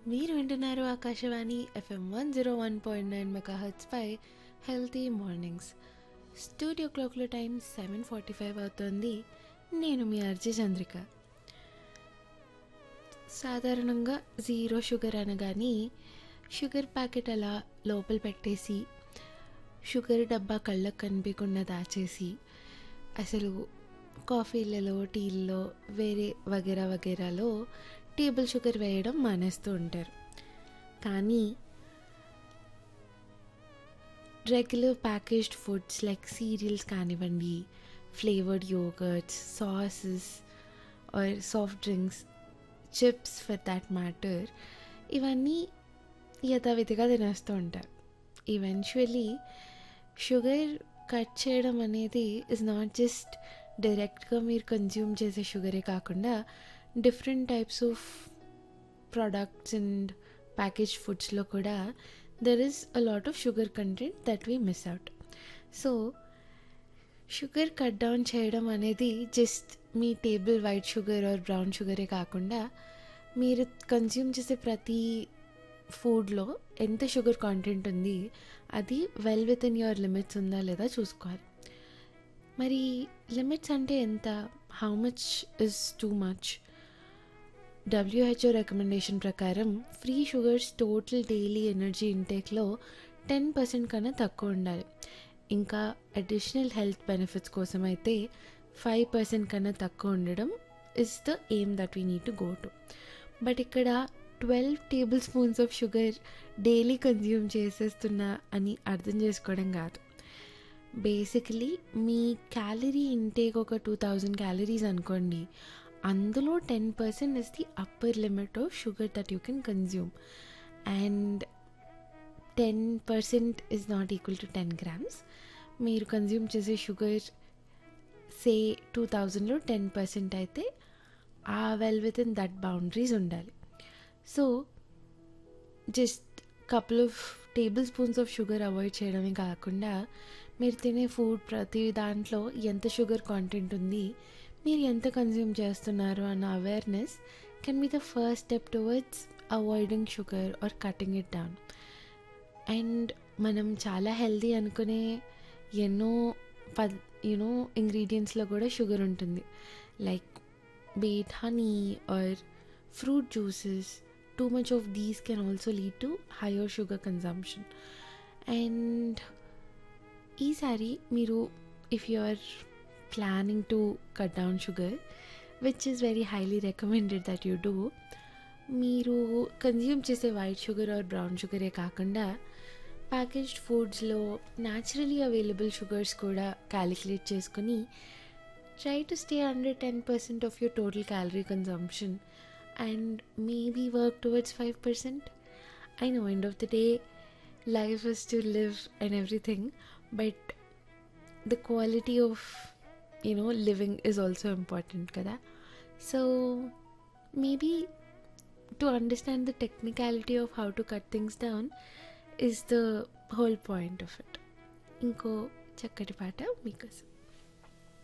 మీరు వింటున్నారు Akashvani FM one zero one point nine mega పై హెల్తీ మార్నింగ్స్ స్టూడియో క్లాక్లో టైం సెవెన్ ఫార్టీ ఫైవ్ అవుతుంది నేను మీ అర్జీ చంద్రిక సాధారణంగా జీరో షుగర్ అనగానే షుగర్ ప్యాకెట్ అలా లోపల పెట్టేసి షుగర్ డబ్బా కళ్ళకు కనిపించకుండా దాచేసి అసలు కాఫీలలో టీల్లో వేరే వగేరా వగేరాలో టేబుల్ షుగర్ వేయడం మానేస్తూ ఉంటారు కానీ regular packaged foods like cereals కానివ్వండి flavoured yogurts sauces or soft drinks chips for that matter ఇవన్నీ యథావిధిగా తినేస్తూ ఉంటారు ఈవెన్చువలీ షుగర్ కట్ చేయడం అనేది ఇస్ నాట్ జస్ట్ డైరెక్ట్గా మీరు కన్జ్యూమ్ చేసే షుగరే కాకుండా different types of products and package ఫుడ్స్లో కూడా there is a lot of sugar content that we miss out so sugar cut down చేయడం అనేది జస్ట్ మీ table white sugar or brown షుగరే కాకుండా మీరు కన్జ్యూమ్ చేసే ప్రతి ఫుడ్లో ఎంత షుగర్ కాంటెంట్ ఉంది అది well within your limits ఉందా లేదా చూసుకోవాలి మరి లిమిట్స్ అంటే ఎంత how much is too much WHO recommendation ప్రకారం free sugars total daily energy ఇంటేక్లో టెన్ పర్సెంట్ కన్నా తక్కువ ఉండాలి ఇంకా అడిషనల్ హెల్త్ బెనిఫిట్స్ కోసం అయితే ఫైవ్ పర్సెంట్ కన్నా తక్కువ ఉండడం is the aim that we need to go to but ఇక్కడ twelve tablespoons of sugar daily consume చేసేస్తున్నా అని అర్థం చేసుకోవడం కాదు బేసికలీ మీ క్యాలరీ ఇంటేక్ ఒక టూ థౌజండ్ క్యాలరీస్ అనుకోండి అందులో ten percent is the upper limit of sugar that you can consume and ten percent is not equal to ten grams మీరు కన్జ్యూమ్ చేసే షుగర్ సే టూ థౌజండ్లో ten percent అయితే ఆ well within that boundaries ఉండాలి so just couple of tablespoons of sugar avoid చేయడమే కాకుండా మీరు తినే ఫుడ్ ప్రతి దాంట్లో ఎంత షుగర్ కాంటెంట్ ఉంది మీరు ఎంత కన్జ్యూమ్ చేస్తున్నారు అన్న awareness can be the first step towards avoiding sugar or cutting it down and మనం చాలా హెల్దీ అనుకునే ఎన్నో పద్ యూనో ఇంగ్రీడియంట్స్లో కూడా షుగర్ ఉంటుంది like beet honey or fruit juices too much of these can also lead to higher sugar consumption and ఈసారి మీరు if you are planning to cut down sugar which is very highly recommended that you do మీరు consume చేసే white sugar or brown షుగరే కాకుండా packaged ఫుడ్స్లో naturally available sugars కూడా calculate చేసుకుని try to stay under ten percent of your total calorie consumption and maybe work towards five percent I know end of the day life is to live and everything but the quality of you know living is also important కదా so maybe to understand the technicality of how to cut things down is the whole point of it ఇంకో చక్కటి పాట మీకోసం